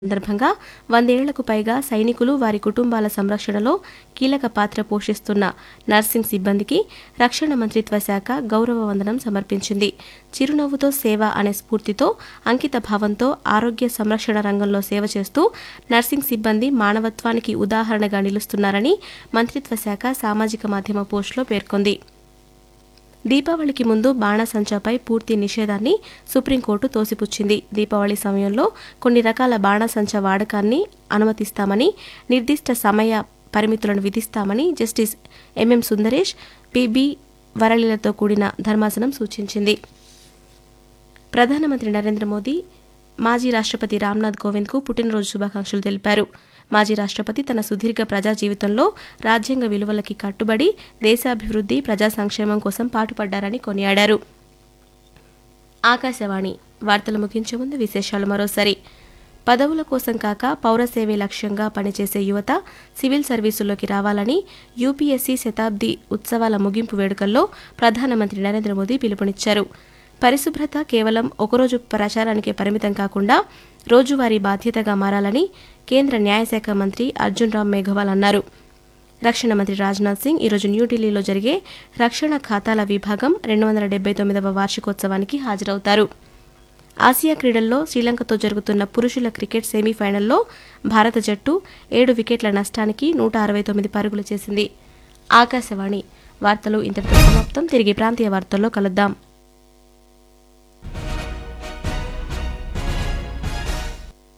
సందర్భంగా వందేళ్లకు పైగా సైనికులు వారి కుటుంబాల సంరక్షణలో కీలక పాత్ర పోషిస్తున్న నర్సింగ్ సిబ్బందికి రక్షణ మంత్రిత్వ శాఖ గౌరవ వందనం సమర్పించింది చిరునవ్వుతో సేవ అనే స్ఫూర్తితో అంకిత భావంతో ఆరోగ్య సంరక్షణ రంగంలో సేవ చేస్తూ నర్సింగ్ సిబ్బంది మానవత్వానికి ఉదాహరణగా నిలుస్తున్నారని మంత్రిత్వ శాఖ సామాజిక మాధ్యమ పోస్టులో పేర్కొంది దీపావళికి ముందు బాణాసంచాపై పూర్తి నిషేధాన్ని సుప్రీంకోర్టు తోసిపుచ్చింది దీపావళి సమయంలో కొన్ని రకాల బాణాసంచా వాడకాన్ని అనుమతిస్తామని నిర్దిష్ట సమయ పరిమితులను విధిస్తామని జస్టిస్ ఎంఎం సుందరేష్ పిబి వరళిలతో కూడిన ధర్మాసనం సూచించింది ప్రధానమంత్రి నరేంద్ర మోదీ మాజీ రాష్ట్రపతి రామ్నాథ్ కోవింద్కు పుట్టినరోజు శుభాకాంక్షలు తెలిపారు మాజీ రాష్ట్రపతి తన సుదీర్ఘ ప్రజా జీవితంలో రాజ్యాంగ విలువలకి కట్టుబడి దేశాభివృద్ధి ప్రజా సంక్షేమం కోసం పాటుపడ్డారని కొనియాడారు ఆకాశవాణి వార్తలు ముగించే ముందు విశేషాలు మరోసారి పదవుల కోసం కాక పౌర సేవే లక్ష్యంగా పనిచేసే యువత సివిల్ సర్వీసుల్లోకి రావాలని యూపీఎస్సీ శతాబ్ది ఉత్సవాల ముగింపు వేడుకల్లో ప్రధానమంత్రి నరేంద్ర మోదీ పిలుపునిచ్చారు పరిశుభ్రత కేవలం ఒకరోజు ప్రచారానికే పరిమితం కాకుండా రోజువారీ బాధ్యతగా మారాలని కేంద్ర న్యాయశాఖ మంత్రి అర్జున్ రామ్ మేఘవాల్ అన్నారు రక్షణ మంత్రి రాజ్నాథ్ సింగ్ ఈరోజు న్యూఢిల్లీలో జరిగే రక్షణ ఖాతాల విభాగం రెండు వందల డెబ్బై తొమ్మిదవ వార్షికోత్సవానికి హాజరవుతారు ఆసియా క్రీడల్లో శ్రీలంకతో జరుగుతున్న పురుషుల క్రికెట్ సెమీఫైనల్లో భారత జట్టు ఏడు వికెట్ల నష్టానికి నూట అరవై తొమ్మిది పరుగులు చేసింది ఆకాశవాణి వార్తలు ఇంతటితో సమాప్తం తిరిగి ప్రాంతీయ వార్తల్లో కలుద్దాం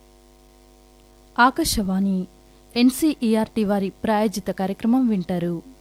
ఆకాశవాణి ఎన్సీఈఆర్టీ వారి ప్రాయోజిత కార్యక్రమం వింటారు